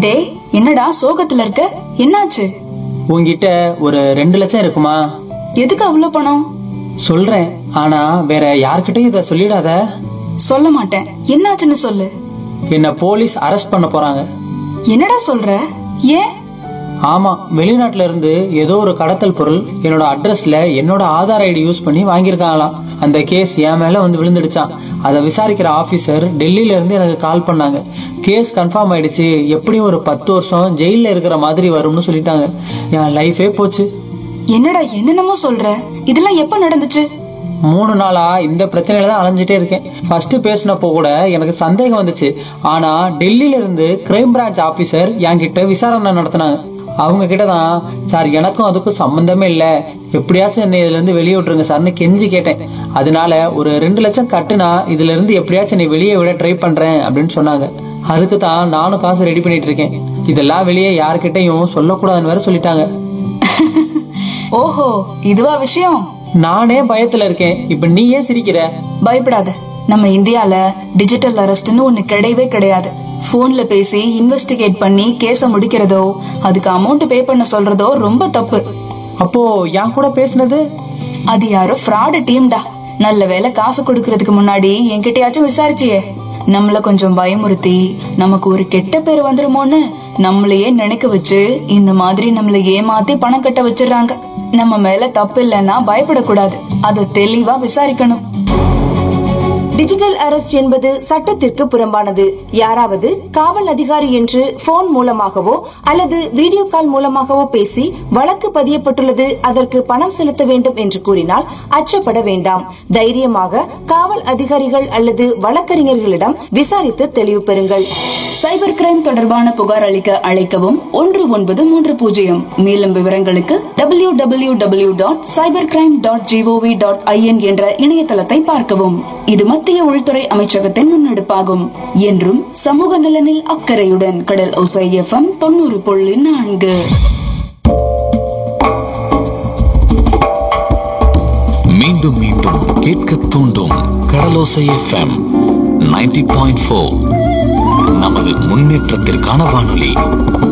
டேய் என்னடா சோகத்துல இருக்க என்னாச்சு உன்கிட்ட ஒரு ரெண்டு லட்சம் இருக்குமா எதுக்கு அவ்வளவு பணம் சொல்றேன் ஆனா வேற யார்கிட்டயும் இத சொல்லிடாத சொல்ல மாட்டேன் என்னாச்சுன்னு சொல்லு என்ன போலீஸ் அரெஸ்ட் பண்ண போறாங்க என்னடா சொல்ற ஏன் ஆமா வெளிநாட்டுல இருந்து ஏதோ ஒரு கடத்தல் பொருள் என்னோட அட்ரஸ்ல என்னோட ஆதார் ஐடி யூஸ் பண்ணி வாங்கியிருக்காங்களாம் அந்த கேஸ் என் மேல வந்து விழுந்துடுச்சான் அதை விசாரிக்கிற ஆபீசர் டெல்லியில இருந்து எனக்கு கால் பண்ணாங்க கேஸ் கன்ஃபார்ம் ஆயிடுச்சு எப்படியும் ஒரு பத்து வருஷம் ஜெயில இருக்கிற மாதிரி வரும்னு சொல்லிட்டாங்க என் லைஃபே போச்சு என்னடா என்னென்னமோ சொல்ற இதெல்லாம் எப்ப நடந்துச்சு மூணு நாளா இந்த பிரச்சனையில தான் அலைஞ்சிட்டே இருக்கேன் ஃபர்ஸ்ட் பேசினப்போ கூட எனக்கு சந்தேகம் வந்துச்சு ஆனா டெல்லியில இருந்து கிரைம் பிரான்ச் ஆபீசர் என்கிட்ட விசாரணை நடத்தினாங்க அவங்க கிட்ட தான் சார் எனக்கும் அதுக்கும் சம்பந்தமே இல்ல எப்படியாச்சும் என்னை இதுல இருந்து வெளியே விட்டுருங்க சார்னு கெஞ்சி கேட்டேன் அதனால ஒரு ரெண்டு லட்சம் கட்டுனா இதுல இருந்து எப்படியாச்சும் என்னை வெளியே விட ட்ரை பண்றேன் அப்படின்னு சொன்னாங்க அதுக்கு தான் நானும் காசு ரெடி பண்ணிட்டு இருக்கேன் இதெல்லாம் வெளியே யார்கிட்டயும் சொல்லக்கூடாதுன்னு வேற சொல்லிட்டாங்க ஓஹோ இதுவா விஷயம் நானே பயத்துல இருக்கேன் இப்ப நீ ஏன் சிரிக்கிற பயப்படாத நம்ம இந்தியால டிஜிட்டல் அரெஸ்ட்னு ஒண்ணு கிடையவே கிடையாது போன்ல பேசி இன்வெஸ்டிகேட் பண்ணி கேஸ முடிக்கிறதோ அதுக்கு அமௌண்ட் பே பண்ண சொல்றதோ ரொம்ப தப்பு அப்போ என் கூட பேசுனது அது யாரோ ஃப்ராடு டீம்டா நல்ல வேளை காசு கொடுக்கறதுக்கு முன்னாடி என்கிட்டயாச்சும் விசாரிச்சியே நம்மள கொஞ்சம் பயமுறுத்தி நமக்கு ஒரு கெட்ட பேர் வந்துருமோன்னு நம்மளையே நினைக்க வச்சு இந்த மாதிரி நம்மள ஏமாத்தி பணம் கட்ட வச்சிடுறாங்க நம்ம மேல தப்பு இல்லைன்னா பயப்படக்கூடாது அதை தெளிவா விசாரிக்கணும் டிஜிட்டல் அரெஸ்ட் என்பது சட்டத்திற்கு புறம்பானது யாராவது காவல் அதிகாரி என்று போன் மூலமாகவோ அல்லது வீடியோ கால் மூலமாகவோ பேசி வழக்கு பதியப்பட்டுள்ளது அதற்கு பணம் செலுத்த வேண்டும் என்று கூறினால் அச்சப்பட வேண்டாம் தைரியமாக காவல் அதிகாரிகள் அல்லது வழக்கறிஞர்களிடம் விசாரித்து தெளிவு பெறுங்கள் சைபர் கிரைம் தொடர்பான புகார் அளிக்க அழைக்கவும் ஒன்று ஒன்பது மூன்று பூஜ்ஜியம் மேலும் விவரங்களுக்கு W W W dot cyber crime dot GOV dot IN என்ற இணையதளத்தை பார்க்கவும் இது மத்திய உள்துறை அமைச்சகத்தின் முன்னெடுப்பாகும் என்றும் சமூக நலனில் அக்கறையுடன் கடல் ஒசை எஃப்எம் தொண்ணூறு புள்ளி நான்கு மீண்டும் மீண்டும் கேட்க தூண்டும் கடலோசை எஃப்எம் 90.4 பாயிண்ட் நமது முன்னேற்றத்திற்கான வானொலி